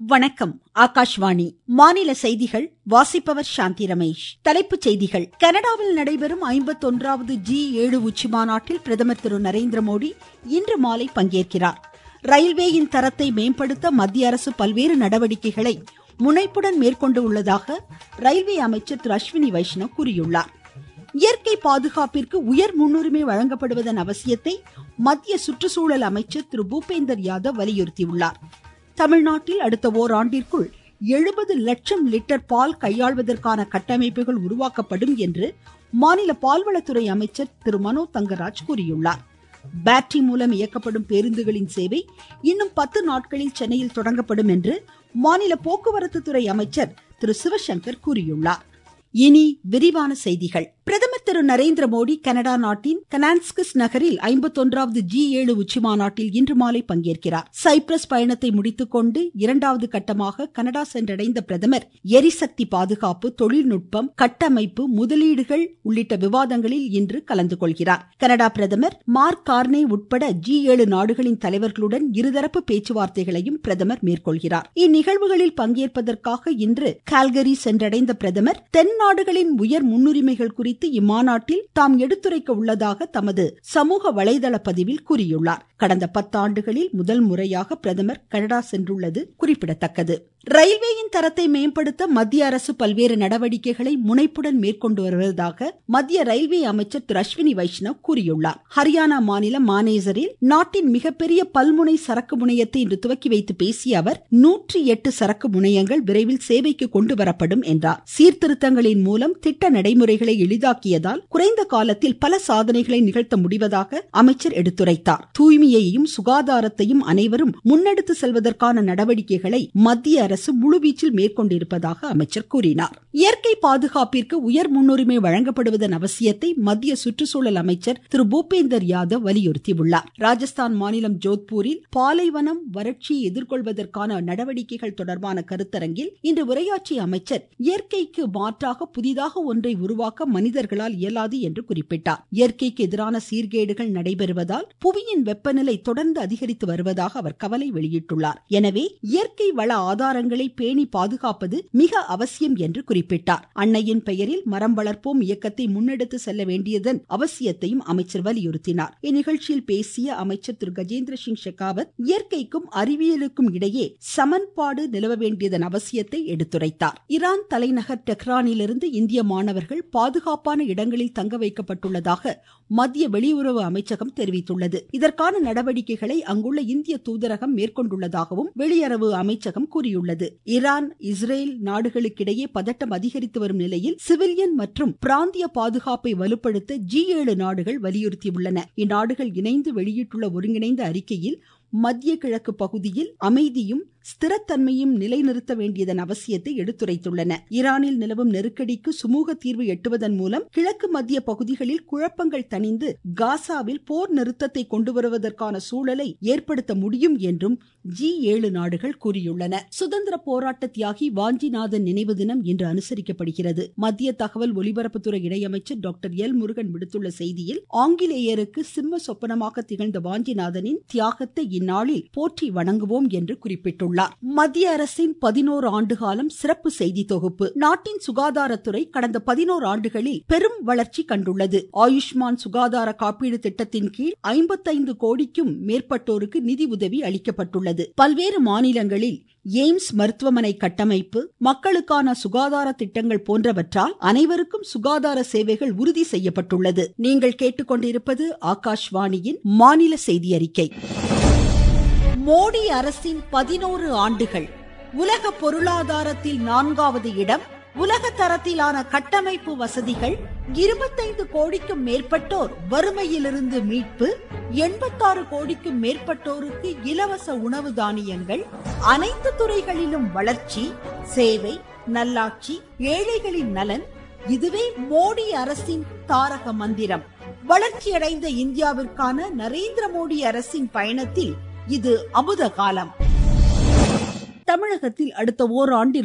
வணக்கம் ஆகாஷ்வாணி மாநில செய்திகள் வாசிப்பவர் சாந்தி ரமேஷ் தலைப்புச் செய்திகள் கனடாவில் நடைபெறும் ஐம்பத்தொன்றாவது ஜி ஏழு உச்சி மாநாட்டில் பிரதமர் திரு நரேந்திர மோடி இன்று மாலை பங்கேற்கிறார் ரயில்வேயின் தரத்தை மேம்படுத்த மத்திய அரசு பல்வேறு நடவடிக்கைகளை முனைப்புடன் மேற்கொண்டு உள்ளதாக ரயில்வே அமைச்சர் திரு அஸ்வினி வைஷ்ணவ் கூறியுள்ளார் இயற்கை பாதுகாப்பிற்கு உயர் முன்னுரிமை வழங்கப்படுவதன் அவசியத்தை மத்திய சுற்றுச்சூழல் அமைச்சர் திரு பூபேந்தர் யாதவ் வலியுறுத்தியுள்ளார் தமிழ்நாட்டில் அடுத்த ஓராண்டிற்குள் எழுபது லட்சம் லிட்டர் பால் கையாள்வதற்கான கட்டமைப்புகள் உருவாக்கப்படும் என்று மாநில பால்வளத்துறை அமைச்சர் திரு மனோ தங்கராஜ் கூறியுள்ளார் பேட்டரி மூலம் இயக்கப்படும் பேருந்துகளின் சேவை இன்னும் பத்து நாட்களில் சென்னையில் தொடங்கப்படும் என்று மாநில போக்குவரத்து துறை அமைச்சர் திரு சிவசங்கர் கூறியுள்ளார் இனி விரிவான செய்திகள் பிரதமர் திரு நரேந்திர மோடி கனடா நாட்டின் கனான்ஸ்கிஸ் நகரில் ஐம்பத்தொன்றாவது ஜி ஏழு உச்சி மாநாட்டில் இன்று மாலை பங்கேற்கிறார் சைப்ரஸ் பயணத்தை முடித்துக்கொண்டு இரண்டாவது கட்டமாக கனடா சென்றடைந்த பிரதமர் எரிசக்தி பாதுகாப்பு தொழில்நுட்பம் கட்டமைப்பு முதலீடுகள் உள்ளிட்ட விவாதங்களில் இன்று கலந்து கொள்கிறார் கனடா பிரதமர் மார்க் கார்னே உட்பட ஜி ஏழு நாடுகளின் தலைவர்களுடன் இருதரப்பு பேச்சுவார்த்தைகளையும் பிரதமர் மேற்கொள்கிறார் இந்நிகழ்வுகளில் பங்கேற்பதற்காக இன்று கால்கரி சென்றடைந்த பிரதமர் தென் நாடுகளின் உயர் முன்னுரிமைகள் குறித்து இம்மாநாட்டில் தாம் எடுத்துரைக்க உள்ளதாக தமது சமூக வலைதள பதிவில் கூறியுள்ளார் கடந்த பத்தாண்டுகளில் முதல் முறையாக பிரதமர் கனடா சென்றுள்ளது குறிப்பிடத்தக்கது ரயில்வேயின் தரத்தை மேம்படுத்த மத்திய அரசு பல்வேறு நடவடிக்கைகளை முனைப்புடன் மேற்கொண்டு வருவதாக மத்திய ரயில்வே அமைச்சர் திரு அஸ்வினி வைஷ்ணவ் கூறியுள்ளார் ஹரியானா மாநிலம் மானேசரில் நாட்டின் மிகப்பெரிய பல்முனை சரக்கு முனையத்தை இன்று துவக்கி வைத்து பேசிய அவர் நூற்றி எட்டு சரக்கு முனையங்கள் விரைவில் சேவைக்கு கொண்டு வரப்படும் என்றார் சீர்திருத்தங்களின் மூலம் திட்ட நடைமுறைகளை எளிதாக்கியதால் குறைந்த காலத்தில் பல சாதனைகளை நிகழ்த்த முடிவதாக அமைச்சர் எடுத்துரைத்தார் தூய்மையையும் சுகாதாரத்தையும் அனைவரும் முன்னெடுத்து செல்வதற்கான நடவடிக்கைகளை மத்திய அரசு முழுவீச்சில் மேற்கொண்டிருப்பதாக அமைச்சர் கூறினார் இயற்கை பாதுகாப்பிற்கு உயர் முன்னுரிமை வழங்கப்படுவதன் அவசியத்தை மத்திய சுற்றுச்சூழல் அமைச்சர் திரு பூபேந்தர் யாதவ் வலியுறுத்தியுள்ளார் ராஜஸ்தான் மாநிலம் ஜோத்பூரில் பாலைவனம் வறட்சியை எதிர்கொள்வதற்கான நடவடிக்கைகள் தொடர்பான கருத்தரங்கில் இன்று உரையாற்றிய அமைச்சர் இயற்கைக்கு மாற்றாக புதிதாக ஒன்றை உருவாக்க மனிதர்களால் இயலாது என்று குறிப்பிட்டார் இயற்கைக்கு எதிரான சீர்கேடுகள் நடைபெறுவதால் புவியின் வெப்பநிலை தொடர்ந்து அதிகரித்து வருவதாக அவர் கவலை வெளியிட்டுள்ளார் எனவே இயற்கை வள ஆதாரங்களை பேணி பாதுகாப்பது மிக அவசியம் என்று குறிப்பிட்டார் அன்னையின் பெயரில் மரம் வளர்ப்போம் இயக்கத்தை முன்னெடுத்து செல்ல வேண்டியதன் அவசியத்தையும் அமைச்சர் வலியுறுத்தினார் இந்நிகழ்ச்சியில் பேசிய அமைச்சர் திரு கஜேந்திர சிங் ஷெகாவத் இயற்கைக்கும் அறிவியலுக்கும் இடையே சமன்பாடு நிலவ வேண்டியதன் அவசியத்தை எடுத்துரைத்தார் ஈரான் தலைநகர் டெஹ்ரானிலிருந்து இந்திய மாணவர்கள் பாதுகாப்பான இடங்களில் தங்க வைக்கப்பட்டுள்ளதாக மத்திய வெளியுறவு அமைச்சகம் தெரிவித்துள்ளது இதற்கான நடவடிக்கைகளை அங்குள்ள இந்திய தூதரகம் மேற்கொண்டுள்ளதாகவும் வெளியுறவு அமைச்சகம் கூறியுள்ளது ஈரான் இஸ்ரேல் நாடுகளுக்கிடையே பதட்டம் அதிகரித்து வரும் நிலையில் சிவிலியன் மற்றும் பிராந்திய பாதுகாப்பை வலுப்படுத்த ஜி ஏழு நாடுகள் வலியுறுத்தியுள்ளன இந்நாடுகள் இணைந்து வெளியிட்டுள்ள ஒருங்கிணைந்த அறிக்கையில் மத்திய கிழக்கு பகுதியில் அமைதியும் ஸ்திரத்தன்மையும் நிலைநிறுத்த வேண்டியதன் அவசியத்தை எடுத்துரைத்துள்ளன ஈரானில் நிலவும் நெருக்கடிக்கு சுமூக தீர்வு எட்டுவதன் மூலம் கிழக்கு மத்திய பகுதிகளில் குழப்பங்கள் தணிந்து காசாவில் போர் நிறுத்தத்தை கொண்டு வருவதற்கான சூழலை ஏற்படுத்த முடியும் என்றும் ஜி ஏழு நாடுகள் கூறியுள்ளன சுதந்திர போராட்ட தியாகி வாஞ்சிநாதன் நினைவு தினம் இன்று அனுசரிக்கப்படுகிறது மத்திய தகவல் ஒலிபரப்புத்துறை இணையமைச்சர் டாக்டர் எல் முருகன் விடுத்துள்ள செய்தியில் ஆங்கிலேயருக்கு சிம்ம சொப்பனமாக திகழ்ந்த வாஞ்சிநாதனின் தியாகத்தை இந்நாளில் போற்றி வணங்குவோம் என்று குறிப்பிட்டுள்ளார் மத்திய அரசின் பதினோரு ஆண்டு காலம் சிறப்பு செய்தி தொகுப்பு நாட்டின் சுகாதாரத்துறை கடந்த பதினோரு ஆண்டுகளில் பெரும் வளர்ச்சி கண்டுள்ளது ஆயுஷ்மான் சுகாதார காப்பீடு திட்டத்தின் கீழ் ஐம்பத்தைந்து கோடிக்கும் மேற்பட்டோருக்கு நிதி உதவி அளிக்கப்பட்டுள்ளது பல்வேறு மாநிலங்களில் எய்ம்ஸ் மருத்துவமனை கட்டமைப்பு மக்களுக்கான சுகாதார திட்டங்கள் போன்றவற்றால் அனைவருக்கும் சுகாதார சேவைகள் உறுதி செய்யப்பட்டுள்ளது நீங்கள் கேட்டுக்கொண்டிருப்பது ஆகாஷ்வாணியின் மாநில செய்தி அறிக்கை மோடி அரசின் பதினோரு ஆண்டுகள் உலக பொருளாதாரத்தில் நான்காவது இடம் உலக தரத்திலான கட்டமைப்பு வசதிகள் இருபத்தைந்து கோடிக்கும் மேற்பட்டோர் வறுமையிலிருந்து மீட்பு எண்பத்தாறு கோடிக்கும் மேற்பட்டோருக்கு இலவச உணவு தானியங்கள் அனைத்து துறைகளிலும் வளர்ச்சி சேவை நல்லாட்சி ஏழைகளின் நலன் இதுவே மோடி அரசின் தாரக மந்திரம் வளர்ச்சியடைந்த இந்தியாவிற்கான நரேந்திர மோடி அரசின் பயணத்தில் இது அமுத காலம் தமிழகத்தில் அடுத்த ஓராண்டிற்குள்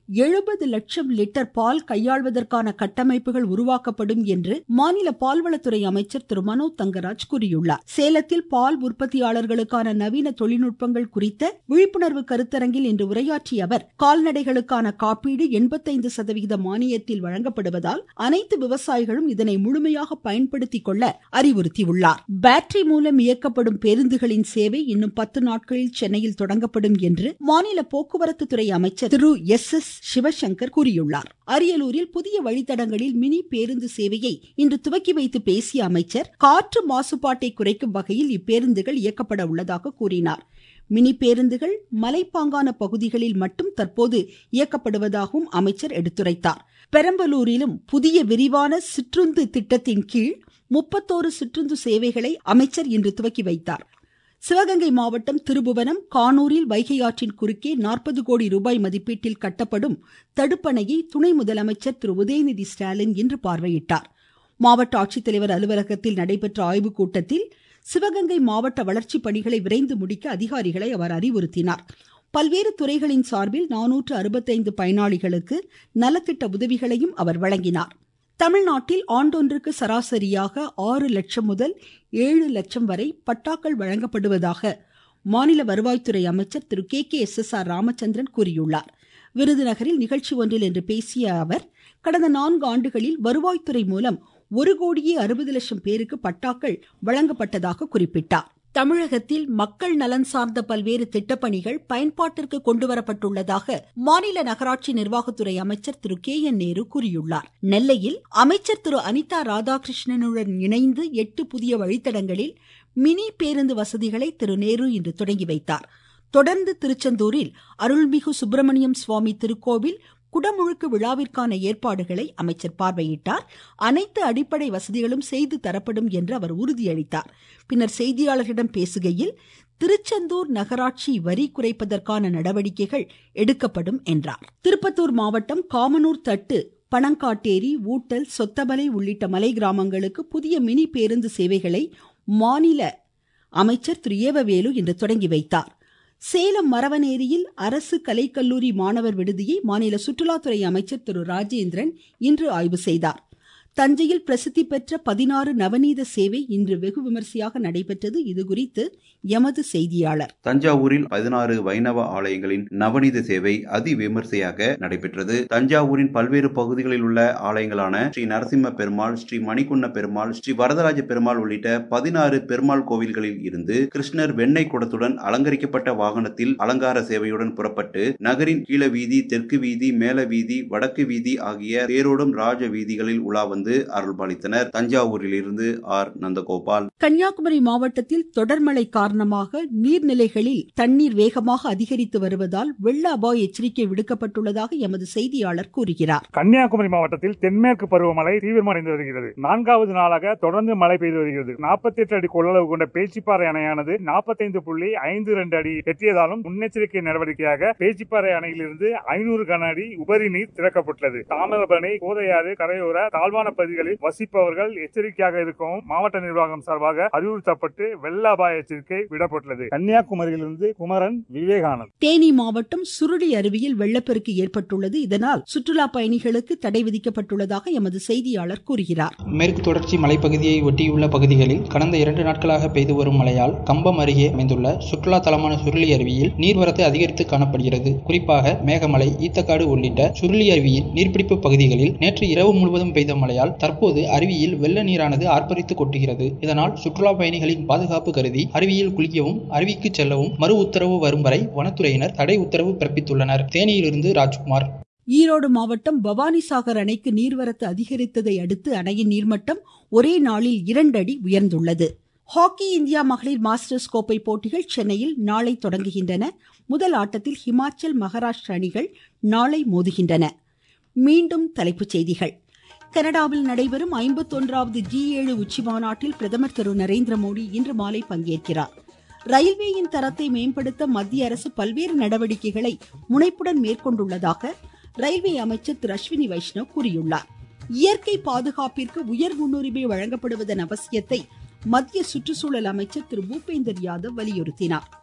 எழுபது லட்சம் லிட்டர் பால் கையாள்வதற்கான கட்டமைப்புகள் உருவாக்கப்படும் என்று மாநில பால்வளத்துறை அமைச்சர் திரு மனோ தங்கராஜ் கூறியுள்ளார் சேலத்தில் பால் உற்பத்தியாளர்களுக்கான நவீன தொழில்நுட்பங்கள் குறித்த விழிப்புணர்வு கருத்தரங்கில் இன்று உரையாற்றிய அவர் கால்நடைகளுக்கான காப்பீடு எண்பத்தைந்து சதவிகித மானியத்தில் வழங்கப்படுவதால் அனைத்து விவசாயிகளும் இதனை முழுமையாக பயன்படுத்திக் கொள்ள அறிவுறுத்தியுள்ளார் பேட்டரி மூலம் இயக்கப்படும் பேருந்துகளின் சேவை இன்னும் பத்து நாட்களில் சென்னையில் தொடங்கப்படும் என்று மாநில போக்குவரத்து துறை அமைச்சர் திரு எஸ் எஸ் சிவசங்கர் கூறியுள்ளார் அரியலூரில் புதிய வழித்தடங்களில் மினி பேருந்து சேவையை இன்று துவக்கி வைத்து பேசிய அமைச்சர் காற்று மாசுபாட்டை குறைக்கும் வகையில் இப்பேருந்துகள் இயக்கப்பட உள்ளதாக கூறினார் மினி பேருந்துகள் மலைப்பாங்கான பகுதிகளில் மட்டும் தற்போது இயக்கப்படுவதாகவும் அமைச்சர் எடுத்துரைத்தார் பெரம்பலூரிலும் புதிய விரிவான சிற்றுந்து திட்டத்தின் கீழ் முப்பத்தோரு சிற்றுந்து சேவைகளை அமைச்சர் இன்று துவக்கி வைத்தார் சிவகங்கை மாவட்டம் திருபுவனம் கானூரில் வைகை ஆற்றின் குறுக்கே நாற்பது கோடி ரூபாய் மதிப்பீட்டில் கட்டப்படும் தடுப்பணையை துணை முதலமைச்சர் திரு உதயநிதி ஸ்டாலின் இன்று பார்வையிட்டார் மாவட்ட ஆட்சித்தலைவர் அலுவலகத்தில் நடைபெற்ற ஆய்வுக் கூட்டத்தில் சிவகங்கை மாவட்ட வளர்ச்சி பணிகளை விரைந்து முடிக்க அதிகாரிகளை அவர் அறிவுறுத்தினார் பல்வேறு துறைகளின் சார்பில் நானூற்று அறுபத்தைந்து பயனாளிகளுக்கு நலத்திட்ட உதவிகளையும் அவர் வழங்கினார் தமிழ்நாட்டில் ஆண்டொன்றுக்கு சராசரியாக ஆறு லட்சம் முதல் ஏழு லட்சம் வரை பட்டாக்கள் வழங்கப்படுவதாக மாநில வருவாய்த்துறை அமைச்சர் திரு K K S S R Ramachandran கூறியுள்ளார் விருதுநகரில் நிகழ்ச்சி ஒன்றில் இன்று பேசிய அவர் கடந்த நான்கு ஆண்டுகளில் வருவாய்த்துறை மூலம் ஒரு கோடியே அறுபது லட்சம் பேருக்கு பட்டாக்கள் வழங்கப்பட்டதாக குறிப்பிட்டார் தமிழகத்தில் மக்கள் நலன் சார்ந்த பல்வேறு திட்டப்பணிகள் பயன்பாட்டிற்கு கொண்டுவரப்பட்டுள்ளதாக மாநில நகராட்சி நிர்வாகத்துறை அமைச்சர் திரு கே என் நேரு கூறியுள்ளார் நெல்லையில் அமைச்சர் திரு அனிதா ராதாகிருஷ்ணனுடன் இணைந்து எட்டு புதிய வழித்தடங்களில் மினி பேருந்து வசதிகளை திரு நேரு இன்று தொடங்கி வைத்தார் தொடர்ந்து திருச்செந்தூரில் அருள்மிகு சுப்பிரமணியம் சுவாமி திருக்கோவில் குடமுழுக்கு விழாவிற்கான ஏற்பாடுகளை அமைச்சர் பார்வையிட்டார் அனைத்து அடிப்படை வசதிகளும் செய்து தரப்படும் என்று அவர் உறுதியளித்தார் பின்னர் செய்தியாளர்களிடம் பேசுகையில் திருச்செந்தூர் நகராட்சி வரி குறைப்பதற்கான நடவடிக்கைகள் எடுக்கப்படும் என்றார் திருப்பத்தூர் மாவட்டம் காமனூர் தட்டு பனங்காட்டேரி ஊட்டல் சொத்தமலை உள்ளிட்ட மலை கிராமங்களுக்கு புதிய மினி பேருந்து சேவைகளை மாநில அமைச்சர் திரு ஏவவேலு இன்று தொடங்கி வைத்தார் சேலம் மரவனேரியில் அரசு கலைக்கல்லூரி மாணவர் விடுதியை மாநில சுற்றுலாத்துறை அமைச்சர் திரு ராஜேந்திரன் இன்று ஆய்வு செய்தார் தஞ்சையில் பிரசித்தி பெற்ற பதினாறு நவநீத சேவை இன்று வெகு விமர்சையாக நடைபெற்றது இதுகுறித்து எமது செய்தியாளர் தஞ்சாவூரில் பதினாறு வைணவ ஆலயங்களின் நவநீத சேவை அதி விமர்சையாக நடைபெற்றது தஞ்சாவூரின் பல்வேறு பகுதிகளில் உள்ள ஆலயங்களான ஸ்ரீ நரசிம்ம பெருமாள் ஸ்ரீ மணிக்குன்ன பெருமாள் ஸ்ரீ வரதராஜ பெருமாள் உள்ளிட்ட பதினாறு பெருமாள் கோவில்களில் இருந்து கிருஷ்ணர் வெண்ணெய் குடத்துடன் அலங்கரிக்கப்பட்ட வாகனத்தில் அலங்கார சேவையுடன் புறப்பட்டு நகரின் கீழ வீதி தெற்கு வீதி மேல வீதி வடக்கு வீதி ஆகிய தேரோடும் ராஜ வீதிகளில் உலா வந்து அருள்பாலித்தனர் தஞ்சாவூரில் இருந்து ஆர் நந்தகோபால் கன்னியாகுமரி மாவட்டத்தில் தொடர்மழை காரணமாக நீர்நிலைகளில் தண்ணீர் வேகமாக அதிகரித்து வருவதால் வெள்ள அபாய எச்சரிக்கை விடுக்கப்பட்டுள்ளதாக எமது செய்தியாளர் கூறுகிறார் கன்னியாகுமரி மாவட்டத்தில் தென்மேற்கு பருவமழை தீவிரமடைந்து வருகிறது நான்காவது நாளாக தொடர்ந்து மழை பெய்து வருகிறது நாற்பத்தி எட்டு அடி கொள்ளளவு கொண்ட பேச்சிப்பாறை அணையானது நாற்பத்தைந்து புள்ளி ஐந்து ரெண்டு அடி எட்டியதாலும் முன்னெச்சரிக்கை நடவடிக்கையாக பேச்சிப்பாறை அணையிலிருந்து ஐநூறு கன அடி உபரி நீர் திறக்கப்பட்டுள்ளது தாமிரபரணி கோதையாறு கரையோர தாழ்வான பகுதிகளில் வசிப்பவர்கள் எச்சரிக்கையாக இருக்கவும் மாவட்ட நிர்வாகம் சார்பாக அறிவுறுத்தப்பட்டு வெள்ள அபாய எச்சரிக்கை விடப்பட்டுள்ளது கன்னியாகுமரியிலிருந்து குமரன் விவேகானந்த் தேனி மாவட்டம் சுருளி அருவியில் வெள்ளப்பெருக்கு ஏற்பட்டுள்ளது இதனால் சுற்றுலா பயணிகளுக்கு தடை விதிக்கப்பட்டுள்ளதாக எமது செய்தியாளர் கூறுகிறார் மேற்கு தொடர்ச்சி மலைப்பகுதியை ஒட்டியுள்ள பகுதிகளில் கடந்த இரண்டு நாட்களாக பெய்து வரும் மழையால் கம்பம் அருகே அமைந்துள்ள சுற்றுலா தலமான சுருளி அருவியில் நீர்வரத்து அதிகரித்து காணப்படுகிறது குறிப்பாக மேகமலை ஈத்தக்காடு உள்ளிட்ட சுருளி அருவியின் நீர்பிடிப்பு பகுதிகளில் நேற்று இரவு முழுவதும் பெய்த மழையால் தற்போது அருவியில் வெள்ள நீரானது ஆர்ப்பரித்து கொட்டுகிறது இதனால் சுற்றுலா பயணிகளின் பாதுகாப்பு கருதி அருவியில் குளிக்கவும் அருவிக்கு செல்லவும் மறு உத்தரவு வரும் வரை வனத்துறையினர் தடை உத்தரவு பிறப்பித்துள்ளனர் தேனியிலிருந்து ராஜ்குமார் ஈரோடு மாவட்டம் பவானிசாகர் அணைக்கு நீர்வரத்து அதிகரித்ததை அடுத்து அணையின் நீர்மட்டம் ஒரே நாளில் இரண்டு அடி உயர்ந்துள்ளது ஹாக்கி இந்தியா மகளிர் மாஸ்டர்ஸ் கோப்பை போட்டிகள் சென்னையில் நாளை தொடங்குகின்றன முதல் ஆட்டத்தில் ஹிமாச்சல் மகாராஷ்டிரா அணிகள் நாளை மோதுகின்றன மீண்டும் தலைப்புச் செய்திகள் கனடாவில் நடைபெறும் ஐம்பத்தொன்றாவது ஜி ஏழு உச்சி மாநாட்டில் பிரதமர் திரு நரேந்திர மோடி இன்று மாலை பங்கேற்கிறார் ரயில்வேயின் தரத்தை மேம்படுத்த மத்திய அரசு பல்வேறு நடவடிக்கைகளை முனைப்புடன் மேற்கொண்டுள்ளதாக ரயில்வே அமைச்சர் திரு அஸ்வினி வைஷ்ணவ் கூறியுள்ளார் இயற்கை பாதுகாப்பிற்கு உயர் முன்னுரிமை வழங்கப்படுவதன் அவசியத்தை மத்திய சுற்றுச்சூழல் அமைச்சர் திரு பூபேந்தர் யாதவ் வலியுறுத்தினார்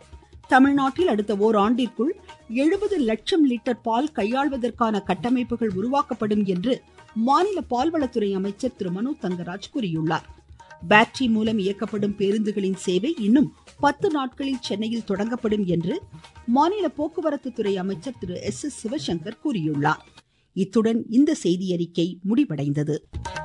தமிழ்நாட்டில் அடுத்த ஓராண்டிற்குள் எழுபது லட்சம் லிட்டர் பால் கையாள்வதற்கான கட்டமைப்புகள் உருவாக்கப்படும் என்று மாநில பால்வளத்துறை அமைச்சர் திரு மனோ தங்கராஜ் கூறியுள்ளார் பேட்டரி மூலம் இயக்கப்படும் பேருந்துகளின் சேவை இன்னும் பத்து நாட்களில் சென்னையில் தொடங்கப்படும் என்று மாநில போக்குவரத்து துறை அமைச்சர் திரு எஸ் எஸ் சிவசங்கர் கூறியுள்ளார் இத்துடன் இந்த செய்தியறிக்கை முடிவடைந்தது